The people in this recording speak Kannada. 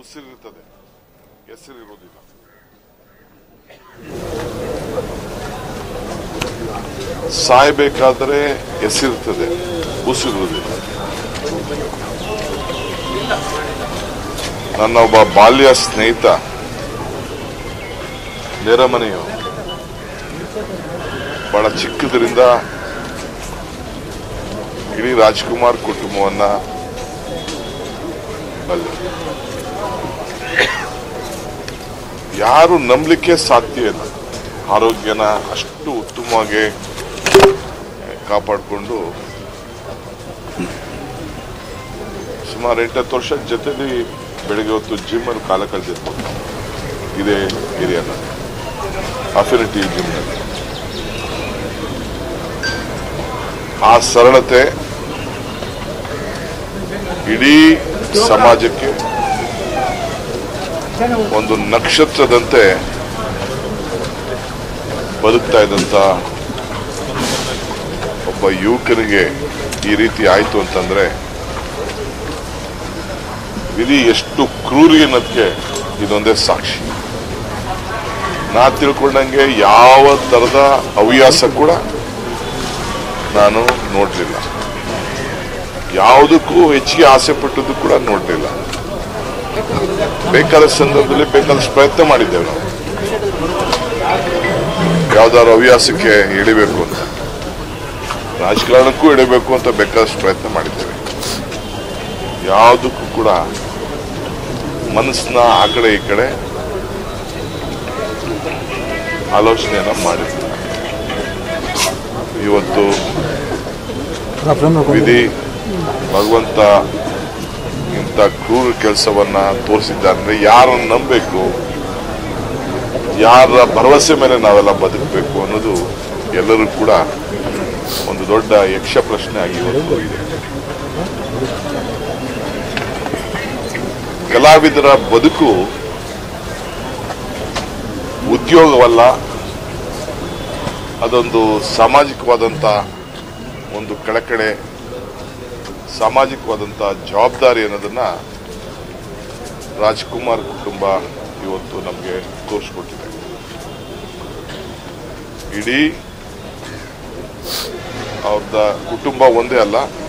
ಉಸಿರಿರ್ತದೆ ಹೆಸರಿರುವುದಿಲ್ಲ ಸಾಯ್ಬೇಕಾದ್ರೆ ಹೆಸರಿರ್ತದೆ ಉಸಿರುವುದಿಲ್ಲ ನನ್ನ ಒಬ್ಬ ಬಾಲ್ಯ ಸ್ನೇಹಿತ ನೆರೆಮನೆಯು ಬಹಳ ಚಿಕ್ಕದ್ರಿಂದ ಇಡೀ ರಾಜ್ಕುಮಾರ್ ಕುಟುಂಬವನ್ನ ಬಲ್ಲೆ ಯಾರು ನಂಬಲಿಕ್ಕೆ ಸಾಧ್ಯ ಇಲ್ಲ ಆರೋಗ್ಯನ ಅಷ್ಟು ಉತ್ತಮವಾಗಿ ಕಾಪಾಡಿಕೊಂಡು ಸುಮಾರು ಎಂಟತ್ತು ವರ್ಷ ಜೊತೆಲಿ ಬೆಳಿಗ್ಗೆ ಹೊತ್ತು ಜಿಮ್ ಅಲ್ಲಿ ಕಾಲ ಕಳೆದಿರ್ಬೋದು ಇದೇ ಏರಿಯಾನ ಅಫಿನಿಟಿ ಜಿಮ್ನಲ್ಲಿ ಆ ಸರಳತೆ ಇಡೀ ಸಮಾಜಕ್ಕೆ ಒಂದು ನಕ್ಷತ್ರದಂತೆ ಬದುಕ್ತಾ ಇದ್ದಂತ ಒಬ್ಬ ಯುವಕನಿಗೆ ಈ ರೀತಿ ಆಯ್ತು ಅಂತಂದ್ರೆ ವಿಧಿ ಎಷ್ಟು ಕ್ರೂರಿ ಅನ್ನೋದಕ್ಕೆ ಇದೊಂದೇ ಸಾಕ್ಷಿ ನಾ ತಿಳ್ಕೊಂಡಂಗೆ ಯಾವ ತರದ ಹವ್ಯಾಸ ಕೂಡ ನಾನು ನೋಡ್ಲಿಲ್ಲ ಯಾವುದಕ್ಕೂ ಹೆಚ್ಚಿಗೆ ಆಸೆ ಪಟ್ಟದ್ದು ಕೂಡ ನೋಡ್ಲಿಲ್ಲ ಬೇಕಾದ ಸಂದರ್ಭದಲ್ಲಿ ಬೇಕಾದಷ್ಟು ಪ್ರಯತ್ನ ಮಾಡಿದ್ದೇವೆ ನಾವು ಯಾವ್ದಾದ್ರು ಹವ್ಯಾಸಕ್ಕೆ ಇಳಿಬೇಕು ಅಂತ ರಾಜಕಾರಣಕ್ಕೂ ಇಳಿಬೇಕು ಅಂತ ಬೇಕಾದಷ್ಟು ಪ್ರಯತ್ನ ಮಾಡಿದ್ದೇವೆ ಯಾವುದಕ್ಕೂ ಕೂಡ ಮನಸ್ಸನ್ನ ಆ ಕಡೆ ಈ ಕಡೆ ಆಲೋಚನೆಯನ್ನ ಮಾಡಿದ್ವಿ ಇವತ್ತು ವಿಧಿ ಭಗವಂತ ಇಂಥ ಕ್ರೂರ ಕೆಲಸವನ್ನ ತೋರಿಸಿದ್ದಾರೆ ಯಾರನ್ನು ನಂಬಬೇಕು ಯಾರ ಭರವಸೆ ಮೇಲೆ ನಾವೆಲ್ಲ ಬದುಕಬೇಕು ಅನ್ನೋದು ಎಲ್ಲರೂ ಕೂಡ ಒಂದು ದೊಡ್ಡ ಯಕ್ಷ ಪ್ರಶ್ನೆ ಆಗಿ ಇವತ್ತು ಇದೆ ಕಲಾವಿದರ ಬದುಕು ಉದ್ಯೋಗವಲ್ಲ ಅದೊಂದು ಸಾಮಾಜಿಕವಾದಂತ ಒಂದು ಕಳಕಳೆ ಸಾಮಾಜಿಕವಾದಂತ ಜವಾಬ್ದಾರಿ ಅನ್ನೋದನ್ನ ರಾಜ್ಕುಮಾರ್ ಕುಟುಂಬ ಇವತ್ತು ನಮಗೆ ತೋರಿಸ್ಕೊಟ್ಟಿದೆ ಇಡೀ ಅವ್ರದ ಕುಟುಂಬ ಒಂದೇ ಅಲ್ಲ